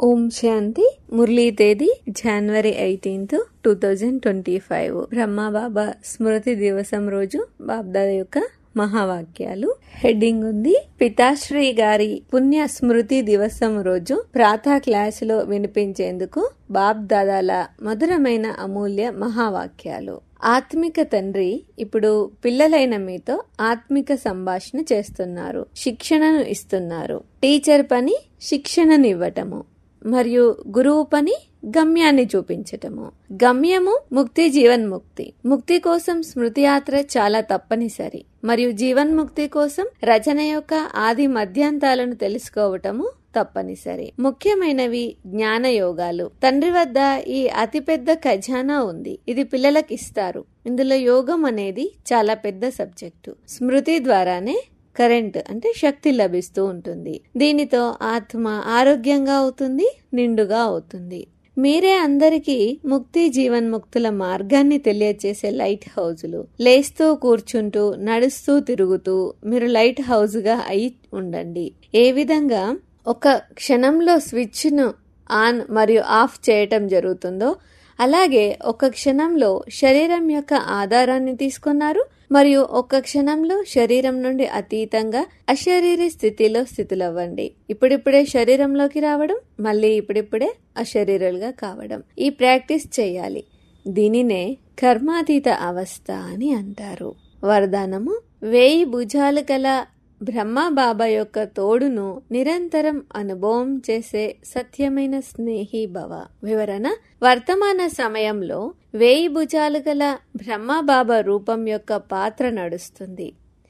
ఓం శాంతి మురళీ తేదీ January eighteenth two thousand twenty five Brahma Baba స్మృతి దివసం రోజు బాబ్దాద యొక్క మహావాక్యాలు హెడ్డింగ్ ఉంది పితాశ్రీ గారి పుణ్య స్మృతి దివసం రోజు ప్రాతः క్లాసులో వినిపించేందుకు బాబ్ దాదాల మధురమైన అమూల్య మహావాక్యాలు ఆత్మిక తండ్రి ఇప్పుడు పిల్లలైన మీతో ఆత్మిక సంభాషణ చేస్తున్నారు శిక్షణను ఇస్తున్నారు టీచర్ పని శిక్షణను ఇవ్వటము మరియు గురువు పని గమ్యాన్ని చూపించటము గమ్యము ముక్తి జీవన్ముక్తి ముక్తి కోసం స్మృతి యాత్ర చాలా తప్పనిసరి మరియు జీవన్ముక్తి కోసం రచన యొక్క ఆది మధ్యాంతాలను తెలుసుకోవటము తప్పనిసరి ముఖ్యమైనవి జ్ఞాన యోగాలు తండ్రి వద్ద ఈ అతిపెద్ద ఖజానా ఉంది ఇది పిల్లలకు ఇస్తారు ఇందులో యోగం అనేది చాలా పెద్ద సబ్జెక్టు స్మృతి ద్వారానే కరెంట్ అంటే శక్తి లభిస్తూ ఉంటుంది దీనితో ఆత్మ ఆరోగ్యంగా అవుతుంది నిండుగా అవుతుంది మీరే అందరికీ ముక్తి జీవన్ముక్తుల మార్గాన్ని తెలియచేసే లైట్ హౌజులు లేస్తూ కూర్చుంటూ నడుస్తూ తిరుగుతూ మీరు లైట్ హౌజ్ గా అయి ఉండండి ఏ విధంగా ఒక క్షణంలో స్విచ్ ను ఆన్ మరియు ఆఫ్ చేయటం జరుగుతుందో అలాగే ఒక క్షణంలో శరీరం యొక్క ఆధారాన్ని తీసుకున్నారు మరియు ఒక్క క్షణంలో శరీరం నుండి అతీతంగా అశరీరి స్థితిలో స్థితులవ్వండి ఇప్పుడిప్పుడే శరీరంలోకి రావడం మళ్ళీ ఇప్పుడిప్పుడే అశరీరులుగా కావడం ఈ ప్రాక్టీస్ చేయాలి దీనినే కర్మాతీత అవస్థ అని అంటారు వరదానము వేయి భుజాలు గల బ్రహ్మ బాబా యొక్క తోడును నిరంతరం అనుభవం చేసే సత్యమైన స్నేహి భవ వివరణ వర్తమాన సమయంలో వేయి భుజాలు గల బ్రహ్మ బాబా రూపం యొక్క పాత్ర నడుస్తుంది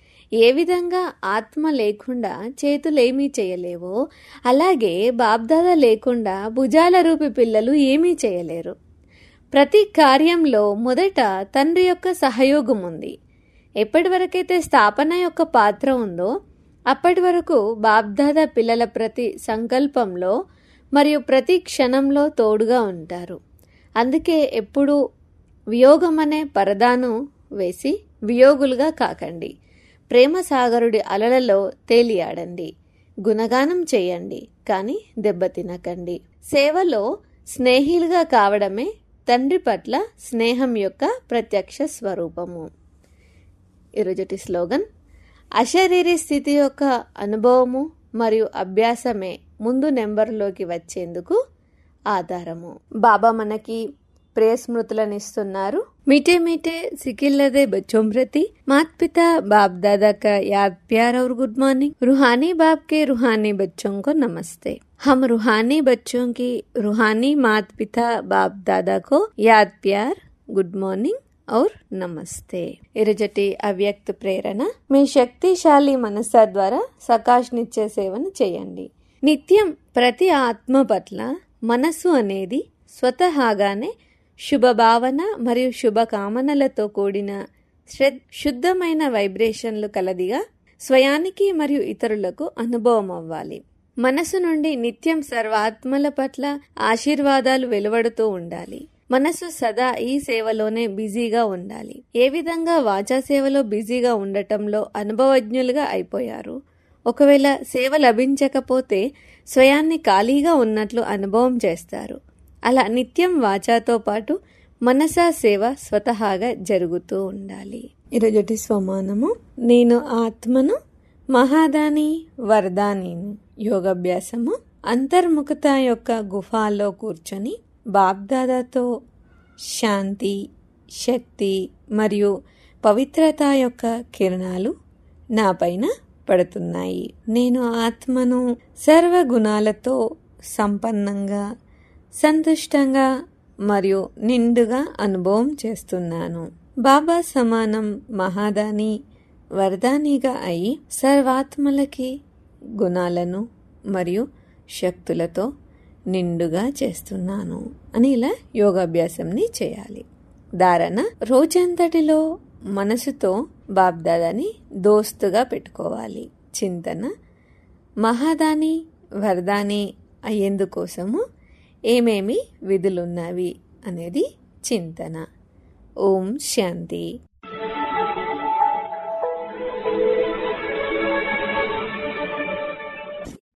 ఏ విధంగా ఆత్మ లేకుండా చేతులేమీ చేయలేవో అలాగే బాబ్దాదా లేకుండా భుజాల రూపి పిల్లలు ఏమీ చేయలేరు ప్రతి కార్యంలో మొదట తండ్రి యొక్క సహయోగం ఉంది ఎప్పటి వరకైతే స్థాపన యొక్క పాత్ర ఉందో అప్పటి వరకు బాబ్దాదా పిల్లల ప్రతి సంకల్పంలో మరియు ప్రతి క్షణంలో తోడుగా ఉంటారు అందుకే ఎప్పుడు వియోగం అనే పరదాను వేసి వియోగులుగా కాకండి ప్రేమ సాగరుడి అలలలో తేలియాడండి గుణగానం చేయండి కానీ దెబ్బతినకండి సేవలో స్నేహిలుగా కావడమే తండ్రి పట్ల స్నేహం యొక్క ప్రత్యక్ష స్వరూపము ఈరోజుటి స్లోగన్ అశరీరి స్థితి యొక్క అనుభవము మరియు అభ్యాసమే ముందు నెంబర్లోకి వచ్చేందుకు ఆధారము బాబా మనకి ప్రియ స్మృతులను ఇస్తున్నారు मीठे मीठे सिकिल्लदे बच्चों प्रति मात पिता बाप दादा का याद प्यार और गुड मॉर्निंग रूहानी बाप के रूहानी बच्चों को नमस्ते हम रूहानी बच्चों की रूहानी मात पिता बाप दादा को याद प्यार గుడ్ మార్నింగ్ ఔర్ నమస్తే ఇరుజటి అవ్యక్త ప్రేరణ మీ శక్తిశాలి మనస ద్వారా సకాష్నిచ్చే సేవను చేయండి నిత్యం ప్రతి ఆత్మ పట్ల మనసు అనేది స్వతహాగానే శుభభావన మరియు శుభకామనలతో కూడిన శుద్ధమైన వైబ్రేషన్లు కలదిగా స్వయానికి మరియు ఇతరులకు అనుభవం అవ్వాలి మనసు నుండి నిత్యం సర్వాత్మల పట్ల ఆశీర్వాదాలు వెలువడుతూ ఉండాలి మనసు సదా ఈ సేవలోనే బిజీగా ఉండాలి ఏ విధంగా వాచా సేవలో బిజీగా ఉండటంలో అనుభవజ్ఞులుగా అయిపోయారు ఒకవేళ సేవ లభించకపోతే స్వయాన్ని ఖాళీగా ఉన్నట్లు అనుభవం చేస్తారు అలా నిత్యం వాచాతో పాటు మనసా సేవ స్వతహాగా జరుగుతూ ఉండాలి ఈరోజుటి స్వమానము నేను ఆత్మను మహాదాని వరదానిని యోగాభ్యాసము అంతర్ముఖత యొక్క గుఫాలో కూర్చొని బాబ్దాదాతో శాంతి శక్తి మరియు పవిత్రత యొక్క కిరణాలు నాపైన పడుతున్నాయి నేను ఆత్మను సర్వగుణాలతో సంపన్నంగా సంతుష్టంగా మరియు నిండుగా అనుభవం చేస్తున్నాను బాబా సమానం మహాదాని వరదానిగా అయి సర్వాత్మలకి గుణాలను మరియు శక్తులతో నిండుగా చేస్తున్నాను అని ఇలా యోగాభ్యాసంని చేయాలి ధారణ రోజంతటిలో మనసుతో బాబ్దాదాని దోస్తుగా పెట్టుకోవాలి చింతన మహాదాని వరదాని అయ్యేందుకోసము ఏమేమి విధులున్నవి అనేది చింతన ఓం శాంతి